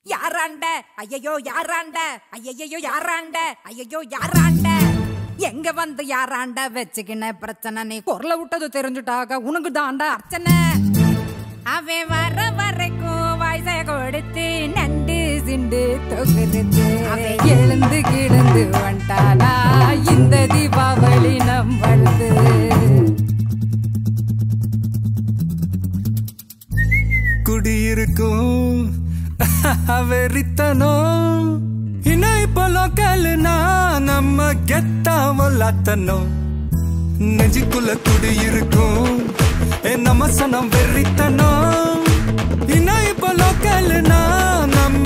யாராண்ட ஐயையோ யாராண்ட ஐயையோ யாராண்ட ஐயையோ யாராண்ட எங்க வந்து யாராண்ட வச்சுக்கின பிரச்சனை நீ குரல விட்டது தெரிஞ்சுட்டாக உனக்கு தாண்டா அர்ச்சனை அவன் வர வரைக்கும் வயசை கொடுத்து நண்டு சிண்டு தொகுறது அவன் எழுந்து கிடந்து வந்துட்டானா இந்த தீபாவளி நம்மளது குடியிருக்கும் வெறித்தனம் இன்னும் இப்போ லோக்கல்னா நம்ம கெத்தா வல்லாத்தனும் நெஞ்சுக்குள்ள குடியிருக்கும் ஏ நம்ம சனம் வெறித்தனம் இன்னும் இப்போ லோக்கல்னா நம்ம